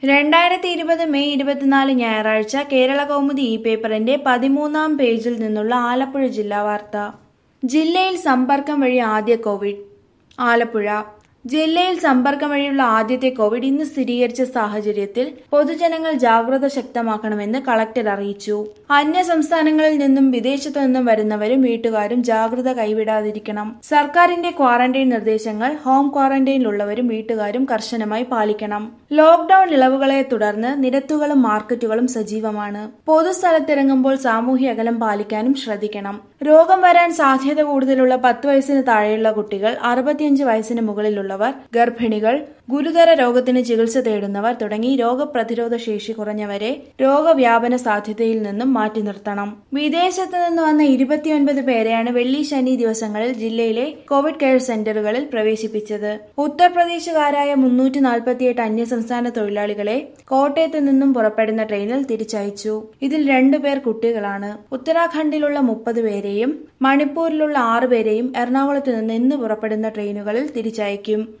രണ്ടായിരത്തി ഇരുപത് മെയ് ഇരുപത്തിനാല് ഞായറാഴ്ച കേരള കൗമുദി ഇ പേപ്പറിന്റെ പതിമൂന്നാം പേജിൽ നിന്നുള്ള ആലപ്പുഴ ജില്ലാ വാർത്ത ജില്ലയിൽ സമ്പർക്കം വഴി ആദ്യ കോവിഡ് ആലപ്പുഴ ജില്ലയിൽ സമ്പർക്കം വഴിയുള്ള ആദ്യത്തെ കോവിഡ് ഇന്ന് സ്ഥിരീകരിച്ച സാഹചര്യത്തിൽ പൊതുജനങ്ങൾ ജാഗ്രത ശക്തമാക്കണമെന്ന് കളക്ടർ അറിയിച്ചു അന്യ സംസ്ഥാനങ്ങളിൽ നിന്നും വിദേശത്തു നിന്നും വരുന്നവരും വീട്ടുകാരും ജാഗ്രത കൈവിടാതിരിക്കണം സർക്കാരിന്റെ ക്വാറന്റൈൻ നിർദ്ദേശങ്ങൾ ഹോം ക്വാറന്റൈനിലുള്ളവരും വീട്ടുകാരും കർശനമായി പാലിക്കണം ലോക്ഡൌൺ ഇളവുകളെ തുടർന്ന് നിരത്തുകളും മാർക്കറ്റുകളും സജീവമാണ് പൊതുസ്ഥലത്തിറങ്ങുമ്പോൾ സാമൂഹ്യ അകലം പാലിക്കാനും ശ്രദ്ധിക്കണം രോഗം വരാൻ സാധ്യത കൂടുതലുള്ള പത്ത് വയസ്സിന് താഴെയുള്ള കുട്ടികൾ അറുപത്തിയഞ്ച് വയസ്സിന് മുകളിലുള്ളവർ ഗർഭിണികൾ ഗുരുതര രോഗത്തിന് ചികിത്സ തേടുന്നവർ തുടങ്ങി രോഗപ്രതിരോധ ശേഷി കുറഞ്ഞവരെ രോഗവ്യാപന സാധ്യതയിൽ നിന്നും മാറ്റി നിർത്തണം വിദേശത്ത് നിന്ന് വന്ന ഇരുപത്തിയൊൻപത് പേരെയാണ് വെള്ളി ശനി ദിവസങ്ങളിൽ ജില്ലയിലെ കോവിഡ് കെയർ സെന്ററുകളിൽ പ്രവേശിപ്പിച്ചത് ഉത്തർപ്രദേശുകാരായ മുന്നൂറ്റി നാൽപ്പത്തിയെട്ട് അന്യസംസ്ഥാന തൊഴിലാളികളെ കോട്ടയത്ത് നിന്നും പുറപ്പെടുന്ന ട്രെയിനിൽ തിരിച്ചയച്ചു ഇതിൽ രണ്ടുപേർ കുട്ടികളാണ് ഉത്തരാഖണ്ഡിലുള്ള മുപ്പത് പേരെയും മണിപ്പൂരിലുള്ള ആറ് പേരെയും എറണാകുളത്ത് നിന്ന് ഇന്ന് പുറപ്പെടുന്ന ട്രെയിനുകളിൽ തിരിച്ചയക്കും